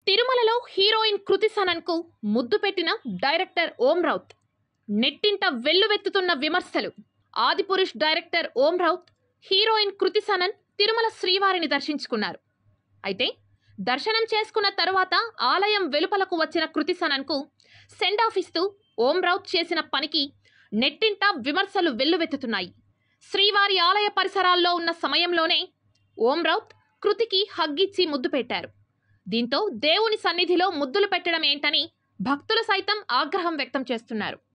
తిరుమలలో హీరోయిన్ కృతి సనన్కు ముద్దు పెట్టిన డైరెక్టర్ ఓం రౌత్ నెట్టింట వెల్లువెత్తుతున్న విమర్శలు ఆదిపురుష్ డైరెక్టర్ ఓం రౌత్ హీరోయిన్ కృతి సనన్ తిరుమల శ్రీవారిని దర్శించుకున్నారు అయితే దర్శనం చేసుకున్న తరువాత ఆలయం వెలుపలకు వచ్చిన కృతి సనన్కు సెండ్ ఆఫ్ ఇస్తూ ఓం రౌత్ చేసిన పనికి నెట్టింట విమర్శలు వెల్లువెత్తుతున్నాయి శ్రీవారి ఆలయ పరిసరాల్లో ఉన్న సమయంలోనే ఓం రౌత్ కృతికి హగ్గిచ్చి ముద్దు పెట్టారు దీంతో దేవుని సన్నిధిలో ముద్దులు పెట్టడం ఏంటని భక్తులు సైతం ఆగ్రహం వ్యక్తం చేస్తున్నారు